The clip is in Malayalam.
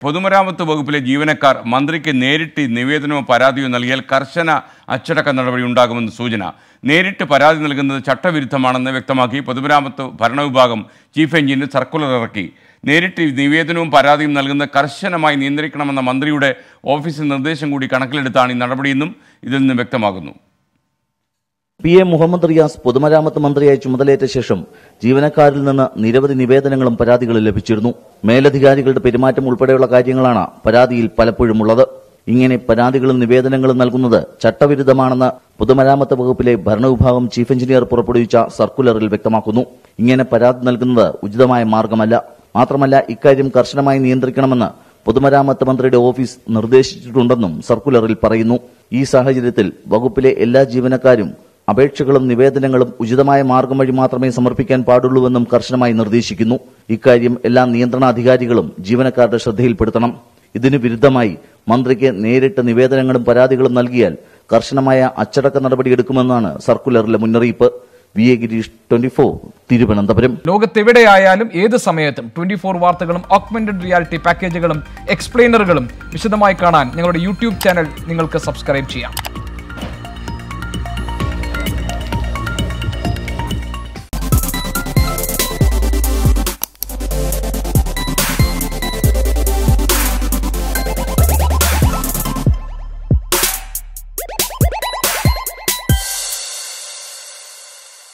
പൊതുമരാമത്ത് വകുപ്പിലെ ജീവനക്കാർ മന്ത്രിക്ക് നേരിട്ട് നിവേദനമോ പരാതിയോ നൽകിയാൽ കർശന അച്ചടക്ക നടപടി ഉണ്ടാകുമെന്ന് സൂചന നേരിട്ട് പരാതി നൽകുന്നത് ചട്ടവിരുദ്ധമാണെന്ന് വ്യക്തമാക്കി പൊതുമരാമത്ത് ഭരണവിഭാഗം ചീഫ് എഞ്ചിനീയർ സർക്കുലർ ഇറക്കി നേരിട്ട് നിവേദനവും പരാതിയും നൽകുന്നത് കർശനമായി നിയന്ത്രിക്കണമെന്ന മന്ത്രിയുടെ ഓഫീസ് നിർദ്ദേശം കൂടി കണക്കിലെടുത്താണ് ഈ നടപടിയെന്നും ഇതിൽ നിന്ന് വ്യക്തമാകുന്നു പി എ മുഹമ്മദ് റിയാസ് പൊതുമരാമത്ത് മന്ത്രിയായി ചുമതലയേറ്റ ശേഷം ജീവനക്കാരിൽ നിന്ന് നിരവധി നിവേദനങ്ങളും പരാതികളും ലഭിച്ചിരുന്നു മേലധികാരികളുടെ പെരുമാറ്റം ഉൾപ്പെടെയുള്ള കാര്യങ്ങളാണ് പരാതിയിൽ പലപ്പോഴും ഉള്ളത് ഇങ്ങനെ പരാതികളും നിവേദനങ്ങളും നൽകുന്നത് ചട്ടവിരുദ്ധമാണെന്ന് പൊതുമരാമത്ത് വകുപ്പിലെ ഭരണവിഭാഗം ചീഫ് എഞ്ചിനീയർ പുറപ്പെടുവിച്ച സർക്കുലറിൽ വ്യക്തമാക്കുന്നു ഇങ്ങനെ പരാതി നൽകുന്നത് ഉചിതമായ മാർഗമല്ല മാത്രമല്ല ഇക്കാര്യം കർശനമായി നിയന്ത്രിക്കണമെന്ന് പൊതുമരാമത്ത് മന്ത്രിയുടെ ഓഫീസ് നിർദ്ദേശിച്ചിട്ടുണ്ടെന്നും സർക്കുലറിൽ പറയുന്നു ഈ സാഹചര്യത്തിൽ വകുപ്പിലെ എല്ലാ ജീവനക്കാരും അപേക്ഷകളും നിവേദനങ്ങളും ഉചിതമായ മാർഗം വഴി മാത്രമേ സമർപ്പിക്കാൻ പാടുള്ളൂവെന്നും കർശനമായി നിർദ്ദേശിക്കുന്നു ഇക്കാര്യം എല്ലാ നിയന്ത്രണാധികാരികളും ജീവനക്കാരുടെ ശ്രദ്ധയിൽപ്പെടുത്തണം ഇതിനു വിരുദ്ധമായി മന്ത്രിക്ക് നേരിട്ട് നിവേദനങ്ങളും പരാതികളും നൽകിയാൽ കർശനമായ അച്ചടക്ക നടപടിയെടുക്കുമെന്നാണ് സർക്കുലറിലെ മുന്നറിയിപ്പ് V A Girish twenty Thiruvananthapuram ലോകത്തെവിടെയായാലും ഏത് സമയത്തും ട്വന്റി ഫോർ വാർത്തകളും ഓഗ്മെന്റഡ് റിയാലിറ്റി പാക്കേജുകളും എക്സ്പ്ലെയിനറുകളും വിശദമായി കാണാൻ ഞങ്ങളുടെ യൂട്യൂബ് ചാനൽ നിങ്ങൾക്ക് സബ്സ്ക്രൈബ് ചെയ്യാം